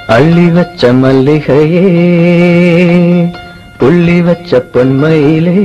அள்ளி வச்ச மல்லிகையே புள்ளி வச்ச பொன்மையிலே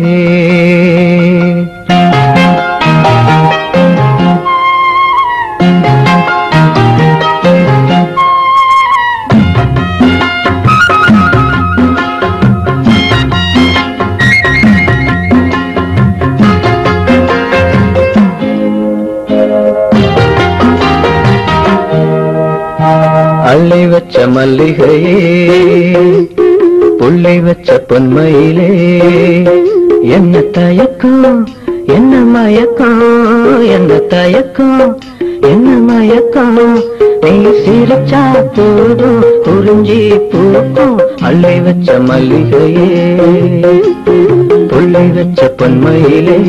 அள்ளி வச்ச மல்லிகையே புள்ளை வச்ச பொன்மையிலே என்ன தயக்கம் என்ன மயக்கம் என்ன தயக்கம் என்ன மயக்கம் நீ சிரிச்சா போதும் புரிஞ்சி பூக்கும் அள்ளை வச்ச மல்லிகையே புள்ளை வச்ச பொன்மையிலே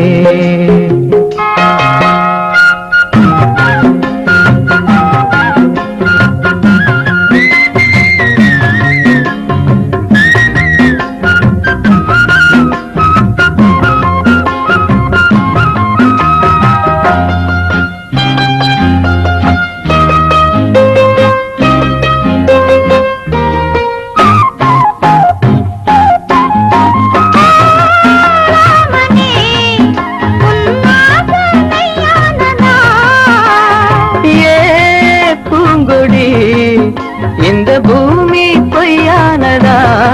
ஏ பூங்கொடி இந்த பூமி பொய்யானதா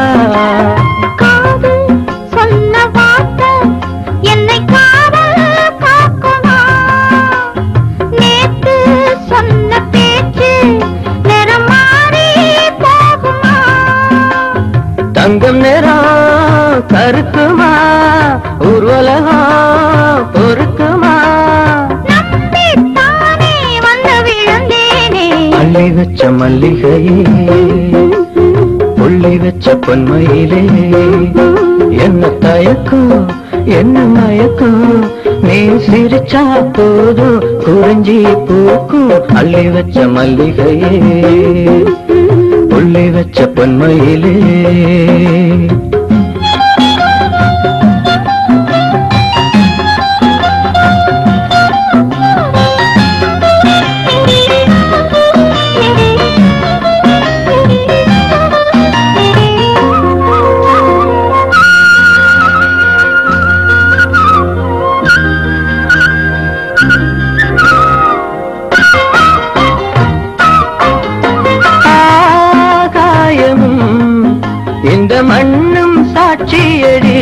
காதல் சொன்ன வார்த்தை என்னை காவல் காக்குமா நேத்து சொன்ன பேச்சு நிறம் மாறி போகுமா தங்கம் நிறம் கருக்குமா ஊர்வலகம் பொறுக்குமா நம்பித்தானே வந்து விழுந்தேனே அள்ளி வச்ச மல்லிகையே புள்ளி வச்ச பொன்மையிலே என்ன தயக்கம் என்ன மயக்கம் நீ சிரிச்சா போதும் குறிஞ்சி பூக்கும் அள்ளி வச்ச மல்லிகையே புள்ளி வச்ச பொன்மையிலே ஆகாயமும் இந்த மண்ணும் சாட்சியடி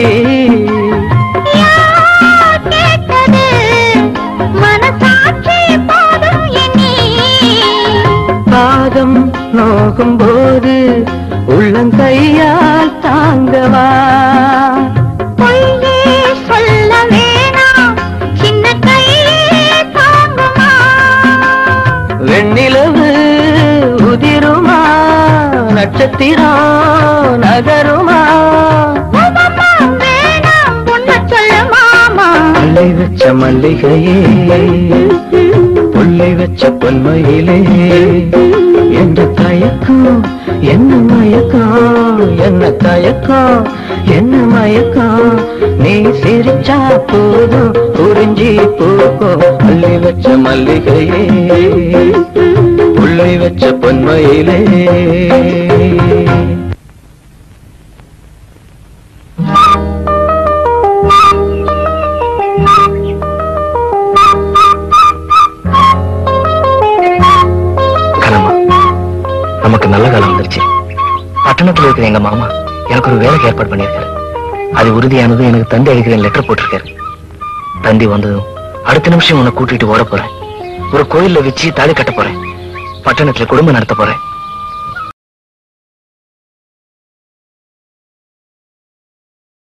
யார் கேட்டது மனசாட்சி போதும் எண்ணி பாதம் நோகும் போது உள்ளங்கையால் தாங்கவா பொய்யே சொல்ல வேணாம் சின்ன கையே தாங்குமா வெண்ணிலவு உதிருமா நட்சத்திரம் நகருமா உமமா வேணாம் உன்னை சொல்ல மாமா அள்ளி வச்ச மல்லிகையே புள்ளி வச்ச பொன்மையிலே என்ற தயக்கம் என்ன மயக்கம் என்ன தயக்கம் என்ன மயக்கம் நீ சிரிச்சா போதும் புரிஞ்சி போகும் அள்ளி வச்ச மல்லிகையே புள்ளி வச்ச பொன்மையிலே கலமா நமக்கு நல்ல காலம் வந்துருச்சு பட்டணத்துல இருக்கிற எங்க மாமா எனக்கு ஒரு வேலைக்கு ஏற்பாடு பண்ணியிருக்காரு அது உறுதியானதும் எனக்கு தந்தி அடிக்கிறேன் லெட்டர் போட்டிருக்காரு தந்தி வந்ததும் அடுத்த நிமிஷம் உன்னை கூட்டிட்டு ஓட போறேன் ஒரு கோயில்ல வச்சு தாலி கட்ட போறேன் பட்டணத்துல குடும்பம் நடத்த போறேன்